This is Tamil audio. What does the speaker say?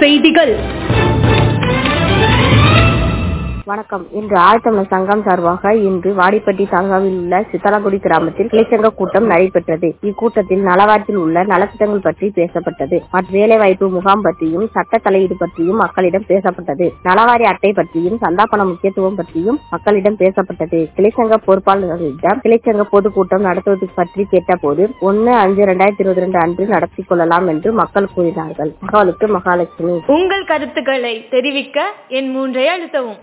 செய்திகள் வணக்கம் இன்று ஆழ்த்தமிழர் சங்கம் சார்பாக இன்று வாடிப்பட்டி தாலுகாவில் உள்ள சித்தலகுடி கிராமத்தில் கிளைச்சங்க கூட்டம் நடைபெற்றது இக்கூட்டத்தில் நலவாரத்தில் உள்ள நலத்திட்டங்கள் பற்றி பேசப்பட்டது மற்றும் வேலைவாய்ப்பு முகாம் பற்றியும் சட்ட தலையீடு பற்றியும் மக்களிடம் பேசப்பட்டது நலவாரி அட்டை பற்றியும் சந்தாபன முக்கியத்துவம் பற்றியும் மக்களிடம் பேசப்பட்டது கிளைச்சங்க பொறுப்பாளர்களிடம் கிளைச்சங்க பொதுக்கூட்டம் நடத்துவது பற்றி கேட்டபோது ஒன்னு அஞ்சு இரண்டாயிரத்தி இருபத்தி ரெண்டு அன்று நடத்திக் கொள்ளலாம் என்று மக்கள் கூறினார்கள் மகாலுக்கு மகாலட்சுமி உங்கள் கருத்துக்களை தெரிவிக்க என் மூன்றை அழுத்தவும்